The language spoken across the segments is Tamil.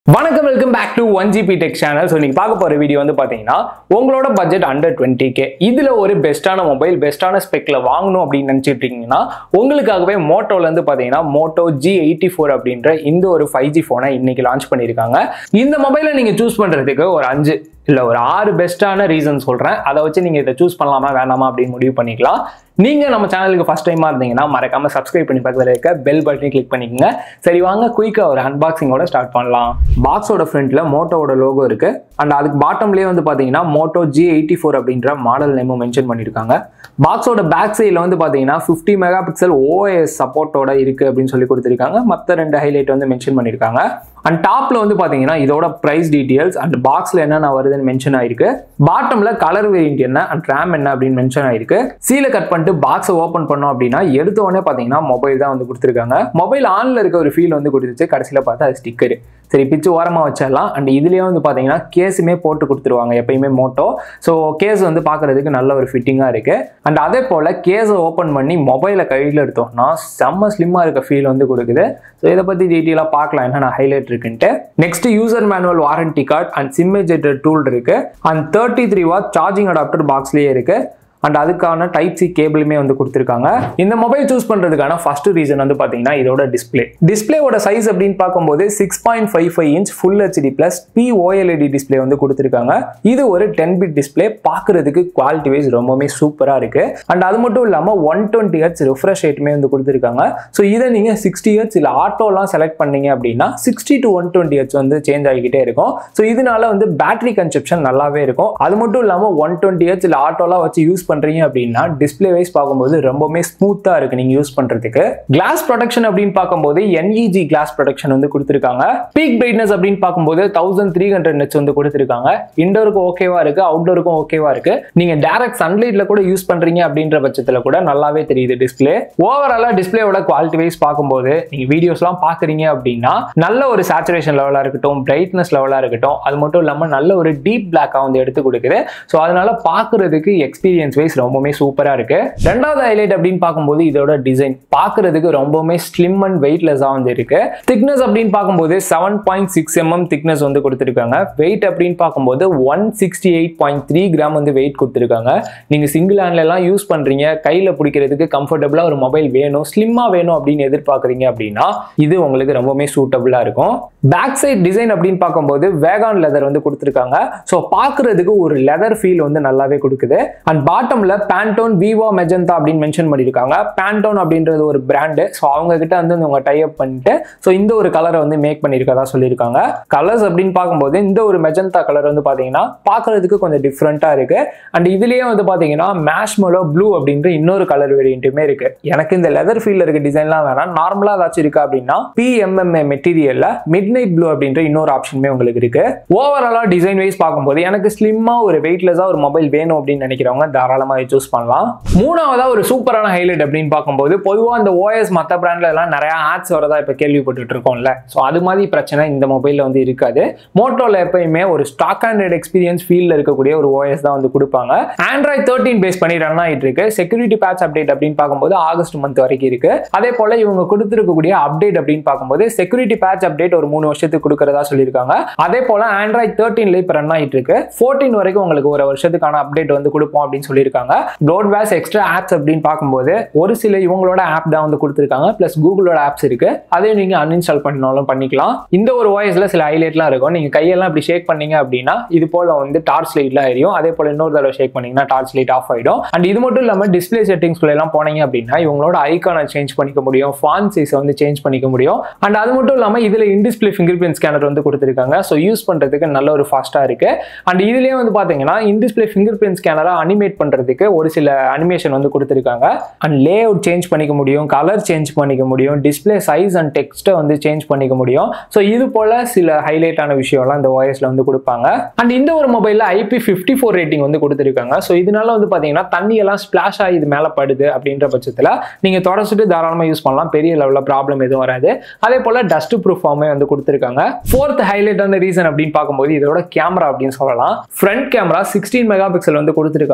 வணக்கம் welcome back to one GB tech channel so நீங்கள் பார்க்க போகிற வீடியோ வந்து பார்த்தீங்கன்னா உங்களோட பட்ஜெட் அண்டர் டுவெண்ட்டி கே இதில் ஒரு பெஸ்ட்டான மொபைல் பெஸ்ட்டான ஸ்பெக்கில் வாங்கணும் அப்படின்னு நினச்சிட்டு இருக்கீங்கன்னா உங்களுக்காகவே மோட்டோலேருந்து பார்த்தீங்கன்னா மோட்டோ ஜி எயிட்டி ஃபோர் அப்படின்ற இந்த ஒரு ஃபைவ் ஜி ஃபோனை இன்னைக்கு லான்ச் பண்ணியிருக்காங்க இந்த மொபைலை நீங்கள் சூஸ் பண்ணுறதுக்கு ஒரு அஞ்சு இல்லை ஒரு ஆறு பெஸ்ட்டான ரீசன் சொல்கிறேன் அதை வச்சு நீங்கள் இதை சூஸ் பண்ணலாமா வேணாமா அப்படின்னு முடிவு பண்ணிக்கலாம் நீங்கள் நம்ம சேனலுக்கு ஃபஸ்ட் டைமாக இருந்தீங்கன்னா மறக்காமல் சப்ஸ்கிரைப் பண்ணி பக்கத்தில் இருக்க பெல் பட்டனை கிளிக் பண்ணிக்கோங்க சரி வாங்க குயிக்காக ஒரு அன்பாக்சிங்கோட ஸ்டார்ட் பண்ணலாம் பாக்ஸோட ஃப்ரண்ட்டில் மோட்டோவோட லோகோ இருக்குது அண்ட் அதுக்கு பாட்டம்லேயே வந்து பார்த்தீங்கன்னா மோட்டோ ஜி எயிட்டி ஃபோர் அப்படின்ற மாடல் நேமும் மென்ஷன் பண்ணியிருக்காங்க பாக்ஸோட பேக் சைடில் வந்து பார்த்தீங்கன்னா ஃபிஃப்டி மெகா பிக்சல் ஓஎஸ் சப்போர்ட்டோட இருக்குது அப்படின்னு சொல்லி கொடுத்துருக்காங்க மற்ற ரெண்டு ஹைலைட் வந்து மென்ஷன் பண்ணியிருக்காங்க அண்ட் டாப்பில் வந்து பார்த்தீங்கன்னா இதோட ப்ரைஸ் டீட்டெயில்ஸ் அண்ட் பாக்ஸில் என்னென்ன வருதுன்னு மென்ஷன் ஆயிருக்கு பாட்டமில் கலர் வேரியன்ட் என்ன அண்ட் ரேம் என்ன அப்படின்னு மென்ஷன் ஆயிருக்கு சீலை கட் பண்ணிட்டு பாக்ஸை ஓப்பன் பண்ணோம் அப்படின்னா எடுத்த உடனே பார்த்தீங்கன்னா மொபைல் தான் வந்து கொடுத்துருக்காங்க மொபைல் ஆனில் இருக்க ஒரு ஃபீல் வந்து கொடுத்துச்சு கடைசியில் பார்த்தா அது ஸ்டிக்கரு சரி பிச்சு ஓரமாக வச்சிடலாம் அண்ட் இதுலேயே வந்து பார்த்தீங்கன்னா கேஸுமே போட்டு கொடுத்துருவாங்க எப்பயுமே மோட்டோ ஸோ கேஸ் வந்து பார்க்குறதுக்கு நல்ல ஒரு ஃபிட்டிங்காக இருக்குது அண்ட் அதே போல் கேஸை ஓப்பன் பண்ணி மொபைலை கையில் எடுத்தோம்னா செம்ம ஸ்லிம்மாக இருக்க ஃபீல் வந்து கொடுக்குது ஸோ இதை பற்றி டீட்டெயிலாக பார்க்கலாம் என்னென்ன ஹைலைட் இருக்குன்ட்டு next user manual warranty card and sim ejector tool இருக்கு and thirty three watt charging adapter பாக்ஸ்லேயே இருக்கு அண்ட் அதுக்கான டைப் சி கேபிளுமே வந்து கொடுத்துருக்காங்க இந்த மொபைல் சூஸ் பண்ணுறதுக்கான ஃபர்ஸ்ட் ரீசன் வந்து பார்த்தீங்கன்னா இதோட டிஸ்பிளே டிஸ்பிளேவோட சைஸ் அப்படின்னு பார்க்கும்போது six point five five inch full HD plus P OLED display வந்து கொடுத்துருக்காங்க இது ஒரு டென் பிட் டிஸ்பிளே பார்க்கறதுக்கு குவாலிட்டி வைஸ் ரொம்பவுமே சூப்பராக இருக்கு அண்ட் அது மட்டும் இல்லாமல் ஒன் டுவெண்ட்டி ஹெட்ஸ் ரிஃப்ரெஷ் ரேட்டுமே வந்து கொடுத்துருக்காங்க ஸோ இதை நீங்கள் சிக்ஸ்டி ஹெட்ஸ் இல்லை ஆட்டோலாம் செலக்ட் பண்ணீங்க அப்படின்னா sixty to one twenty hertz வந்து சேஞ்ச் ஆகிக்கிட்டே இருக்கும் ஸோ இதனால வந்து பேட்டரி கன்செப்ஷன் நல்லாவே இருக்கும் அது மட்டும் இல்லாமல் ஒன் டுவெண்ட்டி ஹெட்ஸ் இல்லை ஆட்டோலாம் வச்சு யூஸ் பண்ணுறீங்க அப்படின்னா டிஸ்பிளே வைஸ் பார்க்கும்போது ரொம்பவுமே ஸ்மூத்தாக இருக்கு நீங்கள் யூஸ் பண்ணுறதுக்கு கிளாஸ் ப்ரொடக்ஷன் அப்படின்னு பார்க்கும்போது என்இஜி கிளாஸ் ப்ரொடக்ஷன் வந்து கொடுத்துருக்காங்க பீக் பிரைட்னஸ் அப்படின்னு பார்க்கும்போது தௌசண்ட் த்ரீ ஹண்ட்ரட் நெட்ஸ் வந்து கொடுத்துருக்காங்க இண்டோருக்கும் ஓகேவா இருக்கு அவுட்டோருக்கும் ஓகேவா இருக்கு நீங்க டேரக்ட் சன்லைட்ல கூட யூஸ் பண்றீங்க அப்படின்ற பட்சத்துல கூட நல்லாவே தெரியுது டிஸ்பிளே ஓவராலா டிஸ்பிளேவோட குவாலிட்டி வைஸ் பார்க்கும்போது நீங்க வீடியோஸ்லாம் பாக்குறீங்க அப்படின்னா நல்ல ஒரு சேச்சுரேஷன் லெவலா இருக்கட்டும் பிரைட்னஸ் லெவலா இருக்கட்டும் அது மட்டும் இல்லாம நல்ல ஒரு டீப் பிளாக்கா வந்து எடுத்து கொடுக்குது ஸோ அதனால பாக்குறதுக்கு எக்ஸ்பீரியன்ஸ் வைஸ் ரொம்பவுமே சூப்பரா இருக்கு ரெண்டாவது ஹைலைட் அப்படின்னு பார்க்கும்போது இதோட டிசைன் பார்க்கறதுக்கு ரொம்பவுமே ஸ்லிம் அண்ட் வெயிட்லெஸ்ஸா வந்து இருக்கு திக்னஸ் அப்படின்னு பார்க்கும்போது seven point six MM thickness வந்து கொடுத்துருக்காங்க வெயிட் அப்படின்னு பார்க்கும்போது one sixty eight point three gram வந்து வெயிட் கொடுத்துருக்காங்க நீங்க சிங்கிள் ஹேண்ட்ல எல்லாம் யூஸ் பண்றீங்க கையில பிடிக்கிறதுக்கு கம்ஃபர்டபுளா ஒரு மொபைல் வேணும் ஸ்லிம்மா வேணும் அப்படின்னு எதிர்பார்க்குறீங்க அப்படின்னா இது உங்களுக்கு ரொம்பவுமே சூட்டபுளா இருக்கும் பேக் சைட் டிசைன் அப்படின்னு பார்க்கும்போது வேகான் லெதர் வந்து கொடுத்துருக்காங்க ஸோ பார்க்கறதுக்கு ஒரு லெதர் ஃபீல் வந்து நல்லாவே கொடுக்குது அண்ட் பாட்டம்ல பேண்டோன் விவோ மெஜந்தா அப்படின்னு மென்ஷன் பண்ணியிருக்காங்க பேண்டோன் அப்படின்றது ஒரு பிராண்டு ஸோ அவங்க கிட்ட வந்து உங்க டை அப் பண்ணிட்டு ஸோ இந்த ஒரு கலரை வந்து மேக் பண்ணியிருக்கதா சொல்லியிருக்காங்க கலர்ஸ் அப்படின்னு பார்க்கும்போது இந்த ஒரு மெஜந்தா கலர் வந்து பார்த்தீங்கன்னா பார்க்கறதுக்கு கொஞ்சம் டிஃப்ரெண்ட்டாக இருக்கு அண்ட் இதுலயே வந்து பார்த்தீங்கன்னா மேஷ்மலோ ப்ளூ அப்படின்ற இன்னொரு கலர் வேரியண்ட்டுமே இருக்கு எனக்கு இந்த லெதர் ஃபீல்ல இருக்க டிசைன்லாம் வேணாம் நார்மலாக ஏதாச்சும் இருக்கா அப்படின்னா பிஎம்எம்ஏ மெட்டீரியல்ல மிட் நைட் ப்ளூ அப்படின்ற இன்னொரு ஆப்ஷனுமே உங்களுக்கு இருக்கு ஓவராலாக டிசைன் வைஸ் பார்க்கும்போது எனக்கு ஸ்லிம்மா ஒரு வெயிட்லெஸ்ஸா ஒரு மொபைல் வேணும் அப்படின்னு நினைக்கிறவங்க தாராளமாக சூஸ் பண்ணலாம் மூணாவதா ஒரு சூப்பரான ஹைலைட் அப்படின்னு பார்க்கும்போது பொதுவாக இந்த ஓஎஸ் மற்ற பிராண்ட்ல எல்லாம் நிறைய ஆட்ஸ் வரதா இப்போ கேள்விப்பட்டுட்டு இருக்கோம்ல ஸோ அது மாதிரி பிரச்சனை இந்த மொபைலில் வந்து இருக்காது மோட்டோல எப்பயுமே ஒரு ஸ்டாக் ஆண்ட்ராய்டு எக்ஸ்பீரியன்ஸ் ஃபீல்ல இருக்கக்கூடிய ஒரு ஓஎஸ் தான் வந்து கொடுப்பாங்க ஆண்ட்ராய்ட் தேர்ட்டின் பேஸ் பண்ணி ரன் ஆகிட்டு இருக்கு செக்யூரிட்டி பேட்ச் அப்டேட் அப்படின்னு பார்க்கும்போது ஆகஸ்ட் மந்த் வரைக்கும் இருக்கு அதே போல இவங்க கொடுத்துருக்கக்கூடிய அப்டேட் அப்படின்னு பார்க்கும்போது செக்யூரிட்டி பேட்ச் அப்டேட் ஒரு மூணு வருஷத்துக்கு கொடுக்கறதா சொல்லியிருக்காங்க அதே போல ஆண்ட்ராய்ட் தேர்ட்டின்ல இப்போ ரன் ஆகிட்டு இருக்கு ஃபோர்டீன் வரைக்கும் உங்களுக்கு ஒரு வருஷத்துக்கான அப்டேட் வந்து கொடுப்போம் அப்படின்னு சொல்லியிருக்காங்க ப்ரோட்வேஸ் எக்ஸ்ட்ரா ஆப்ஸ் அப்படின்னு பார்க்கும்போது ஒரு சில இவங்களோட ஆப் தான் வந்து கொடுத்துருக்காங்க பிளஸ் கூகுளோட ஆப்ஸ் இருக்கு அதையும் நீங்க அன்இன்ஸ்டால் பண்ணாலும் பண்ணிக்கலாம் இந்த ஒரு வாய்ஸ்ல சில ஹைலைட்லாம் இருக்கும் நீங்க கையெல்லாம் இப்படி ஷேக் பண்ணீங்க அப்படின்னா இது போல வந்து டார்ச் லைட்லாம் எரியும் அதே போல இன்னொரு தடவை ஷேக் பண்ணீங்கன்னா டார்ச் லைட் ஆஃப் ஆயிடும் அண்ட் இது மட்டும் இல்லாம டிஸ்பிளே செட்டிங்ஸ்குள்ள எல்லாம் போனீங்க அப்படின்னா இவங்களோட ஐக்கானை சேஞ்ச் பண்ணிக்க முடியும் ஃபான் சைஸை வந்து சேஞ்ச் பண்ணிக்க முடியும் அண்ட் அது மட்டும் இல்லாம இதுல இன்டிஸ்பிளே ஃபிங்கர் பிரிண்ட் ஸ்கேனர் வந்து கொடுத்துருக்காங்க ஸோ யூஸ் பண்றதுக்கு நல்ல ஒரு ஃபாஸ்டா இருக்கு அண்ட் இதுலயே வந்து பாத்தீங்கன்னா இன்டிஸ்பிளே ஃபிங்கர் பிரிண்ட் ஸ்கேனரா அனிமேட் பண்றதுக்கு ஒரு சில அனிமேஷன் வந்து கொடுத்துருக்காங்க அண்ட் லே அவுட் சேஞ்ச் பண்ணிக்க முடியும் கலர் சேஞ்ச் பண்ணிக்க முடியும் டிஸ்பிளே சைஸ் அண்ட் டெக்ஸ்ட்டை வந்து சேஞ்ச் பண்ணிக்க முடியும் ஸோ இது போல சில ஹைலைட்டான விஷயம்லாம் இந்த ஓஎஸ்ல வந்து கொடுப்பாங்க அண்ட் இந்த ஒரு மொபைலில் ஐபி ஃபிஃப்டி ஃபோர் ரேட்டிங் வந்து கொடுத்துருக்காங்க ஸோ இதனால வந்து பார்த்தீங்கன்னா தண்ணி எல்லாம் ஸ்பிளாஷ் ஆகி இது மேலே படுது அப்படின்ற பட்சத்தில் நீங்கள் தொடச்சிட்டு தாராளமாக யூஸ் பண்ணலாம் பெரிய லெவலில் ப்ராப்ளம் எதுவும் வராது அதே போல் டஸ்ட் ப்ரூஃபாமே வந்து கொடுத்துருக்காங்க ஃபோர்த் ஹைலைட்டான ரீசன் அப்படின்னு பார்க்கும்போது இதோட கேமரா அப்படின்னு சொல்லலாம் front camera sixteen megapixel வந்து கொடுத்துருக்காங்க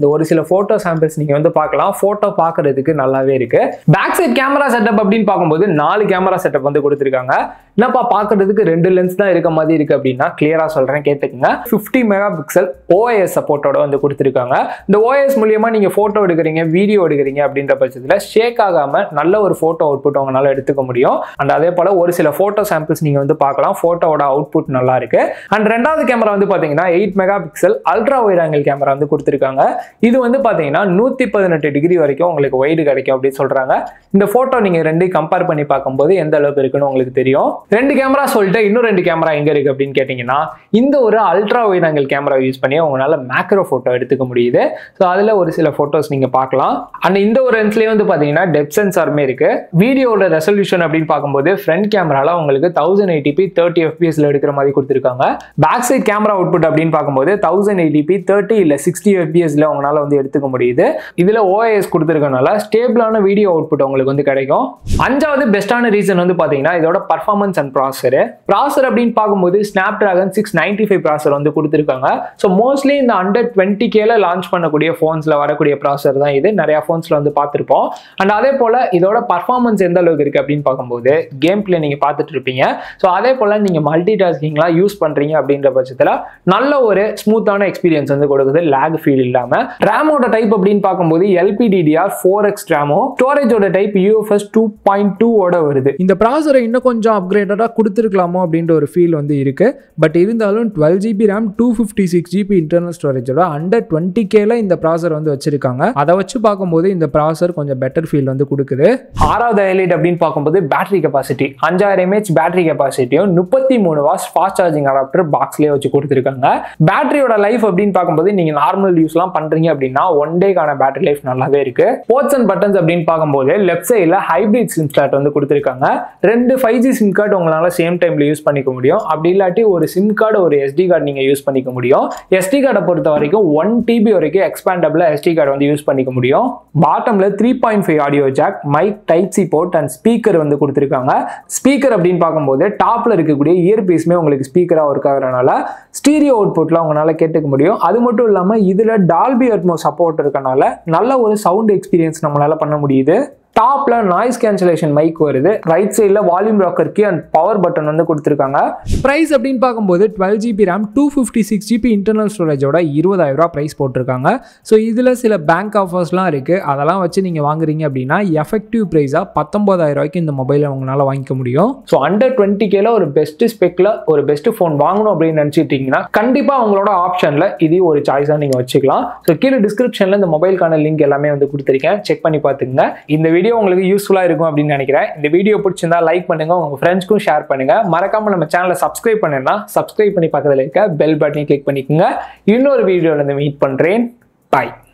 இந்த ஒரு சில ஃபோட்டோ சாம்பிள்ஸ் நீங்கள் வந்து பார்க்கலாம் ஃபோட்டோ பார்க்கறதுக்கு நல்லாவே இருக்கு பேக் சைட் கேமரா செட்டப் அப்படின்னு பார்க்கும்போது நாலு கேமரா செட்டப் வந்து கொடுத்துருக்காங்க என்னப்பா பார்க்கறதுக்கு ரெண்டு லென்ஸ் தான் இருக்க மாதிரி இருக்கு அப்படின்னா கிளியரா சொல்றேன் கேட்டுக்கங்க 50 மெகா பிக்சல் ஓஎஸ் சப்போர்ட்டோட வந்து கொடுத்துருக்காங்க இந்த ஓஎஸ் மூலியமா நீங்க போட்டோ எடுக்கிறீங்க வீடியோ எடுக்கிறீங்க அப்படின்ற பட்சத்தில் ஷேக் ஆகாம நல்ல ஒரு போட்டோ அவுட்புட் உங்களால எடுத்துக்க முடியும் அண்ட் அதே போல ஒரு சில போட்டோ சாம்பிள்ஸ் நீங்க வந்து பார்க்கலாம் போட்டோவோட அவுட்புட் நல்லா இருக்கு அண்ட் ரெண்டாவது கேமரா வந்து பாத்தீங்கன்னா eight megapixel ultra wide angle camera வந்து கொடுத்துருக்காங்க இது வந்து பாத்தீங்கன்னா நூத்தி பதினெட்டு டிகிரி வரைக்கும் உங்களுக்கு வைடு கிடைக்கும் அப்படின்னு சொல்றாங்க இந்த போட்டோ நீங்க ரெண்டையும் கம்பேர் பண்ணி பார்க்கும்போது எந்த அளவுக்கு இருக்குன்னு உங்களுக்கு தெரியும் ரெண்டு கேமரா சொல்லிட்டு இன்னும் ரெண்டு கேமரா எங்க இருக்கு அப்படின்னு கேட்டீங்கன்னா இந்த ஒரு ultra wide angle camera use பண்ணி உங்களால மேக்ரோ போட்டோ எடுத்துக்க முடியுது ஸோ அதுல ஒரு சில போட்டோஸ் நீங்க பார்க்கலாம் அண்ட் இந்த ஒரு லென்ஸ்லயே வந்து பாத்தீங்கன்னா டெப் சென்சாருமே இருக்கு வீடியோட ரெசல்யூஷன் அப்படின்னு பார்க்கும்போது ஃப்ரண்ட் கேமரால உங்களுக்கு தௌசண்ட் எயிட்டிபி தேர்ட்டி எஃபிஎஸ்ல எடுக்கிற மாதிரி கொடுத்துருக்காங்க பேக் சைட் கேமரா அவுட்புட் அப்படின்னு பார்க்கும்போது தௌசண்ட் எயிட்டிபி தேர்ட்டி இல்ல சிக்ஸ்டி எஃபிஎஸ்ல உங்களால வந்து எடுத்துக்க முடியுது இதுல ஓஎஸ் கொடுத்துருக்கனால ஸ்டேபிளான வீடியோ அவுட்புட் உங்களுக்கு வந்து கிடைக்கும் அஞ்சாவது பெஸ்டான ரீசன் வந்து பாத்தீங்கன்னா இதோட பர்ஃபார்மன்ஸ் அண்ட் ப்ராசர் ப்ராசர் அப்படின்னு பார்க்கும்போது Snapdragon six ninety five processor வந்து கொடுத்துருக்காங்க ஸோ மோஸ்ட்லி இந்த அண்டர் டுவெண்ட்டி கேல லான்ச் பண்ணக்கூடிய ஃபோன்ஸ்ல வரக்கூடிய ப்ராசர் தான் இது நிறைய ஃபோன்ஸ்ல வந்து பார்த்துருப்போம் அண்ட் அதே போல இதோட பர்ஃபார்மன்ஸ் எந்த அளவுக்கு இருக்கு அப்படின்னு பார்க்கும்போது கேம் பிளே நீங்க பார்த்துட்டு இருப்பீங்க ஸோ அதே போல நீங்க மல்டி டாஸ்கிங்லாம் யூஸ் பண்றீங்க அப்படின்ற பட்சத்தில் நல்ல ஒரு ஸ்மூத்தான எக்ஸ்பீரியன்ஸ் வந்து கொடுக்குது லேக் ஃபீல் இல்லாம ரேமோட டைப் அப்படின்னு பார்க்கும்போது எல்பிடிடிஆர் ஃபோர் எக்ஸ் ரேமோ ஸ்டோரேஜோட type UFS two point two ஓட வருது இந்த ப்ராசரை இன்னும் கொஞ்சம் அப்கிரேட்டடாக கொடுத்துருக்கலாமோ அப்படின்ற ஒரு ஃபீல் வந்து இருக்கு பட் இருந்தாலும் twelve GB RAM two fifty six GB internal ஸ்டோரேஜோட அண்டர் டுவெண்ட்டி கேல இந்த ப்ராசர் வந்து வச்சிருக்காங்க அதை வச்சு பார்க்கும்போது இந்த ப்ராசர் கொஞ்சம் பெட்டர் ஃபீல் வந்து கொடுக்குது ஆறாவது ஹைலைட் அப்படின்னு பார்க்கும்போது பேட்டரி கெப்பாசிட்டி அஞ்சாயிரம் எம்ஏஹெச் பேட்டரி கெப்பாசிட்டியும் முப்பத்தி மூணு வாட்ஸ் ஃபாஸ்ட் சார்ஜிங் அடாப்டர் பாக்ஸ்லேயே வச்சு கொடுத்துருக்காங்க பேட்டரியோட லைஃப் அப்படின்னு பார்க்கும்போது நீங்க நார்மல் யூஸ்லாம் பண்றீங்க அப்படின்னா ஒன் டேக்கான பேட்டரி லைஃப் நல்லாவே இருக்கு போர்ட்ஸ் அண்ட் பட்டன்ஸ் அப்படின்னு பார்க்கும்போது லெஃப்ட் சைடில் ஹைபிரிட் சிம் ஸ்லாட் வந்து கொடுத்துருக்காங்க ரெண்டு ஃபைவ் ஜி சிம் கார்டு உங்களால சேம் டைம்ல யூஸ் பண்ணிக்க முடியும் அப்படி இல்லாட்டி ஒரு சிம் கார்டு ஒரு எஸ்டி கார்டு நீங்க யூஸ் பண்ணிக்க முடியும் எஸ்டி கார்டை பொறுத்த வரைக்கும் ஒன் டிபி வரைக்கும் எக்ஸ்பேண்டபிள் எஸ்டி கார்டு வந்து யூஸ் பண்ணிக்க முடியும் பாட்டம்ல three point five audio jack mic type C port and speaker வந்து கொடுத்துருக்காங்க ஸ்பீக்கர் அப்படின்னு பார்க்கும்போது டாப்ல இருக்கக்கூடிய இயர்பீஸ்மே உங்களுக்கு ஸ்பீக்கராக ஒர்க் ஆகுறதுனால ஸ்டீரியோ அவுட்புட்லாம் உங்களால கேட்டுக்க முடியும் அது மட்டும் இல்லாம இதுல டால்பி அட்மோ சப்போர்ட் இருக்கனால நல்ல ஒரு சவுண்ட் எக்ஸ்பீரியன்ஸ் நம்மளால பண்ண முடியுது டாப்ல நாய்ஸ் கேன்சலேஷன் மைக் வருது ரைட் சைடில் volume rocker key and power button வந்து கொடுத்துருக்காங்க ப்ரைஸ் அப்படின்னு பார்க்கும்போது twelve GB RAM two fifty six GB internal ஸ்டோரேஜோட இருபதாயிரம் ரூபா ப்ரைஸ் போட்டிருக்காங்க ஸோ இதில் சில பேங்க் ஆஃபர்ஸ்லாம் இருக்குது அதெல்லாம் வச்சு நீங்கள் வாங்குறீங்க அப்படின்னா எஃபெக்டிவ் ப்ரைஸாக பத்தொம்பதாயிரம் ரூபாய்க்கு இந்த மொபைலை உங்களால் வாங்கிக்க முடியும் ஸோ அண்டர் டுவெண்ட்டி கேல ஒரு பெஸ்ட் ஸ்பெக்கில் ஒரு பெஸ்ட் ஃபோன் வாங்கணும் அப்படின்னு நினச்சிட்டீங்கன்னா கண்டிப்பாக உங்களோட ஆப்ஷனில் இது ஒரு சாய்ஸாக நீங்கள் வச்சுக்கலாம் ஸோ கீழே டிஸ்கிரிப்ஷனில் இந்த மொபைலுக்கான லிங்க் எல்லாமே வந்து கொடுத்துருக்கேன் செக் பண்ணி பார்த்துங்க இந்த வீடியோ உங்களுக்கு யூஸ்ஃபுல்லாக இருக்கும் அப்படின்னு நினைக்கிறேன் இந்த வீடியோ பிடிச்சிருந்தா லைக் பண்ணுங்க உங்கள் ஃப்ரெண்ட்ஸ்க்கும் ஷேர் பண்ணுங்க மறக்காம நம்ம சேனலை சப்ஸ்கிரைப் பண்ணுன்னா சப்ஸ்கிரைப் பண்ணி பக்கத்தில் இருக்க பெல் பட்டனையும் கிளிக் பண்ணிக்கோங்க இன்னொரு வீடியோவில் இருந்து மீட் பண்ணுறேன் பாய்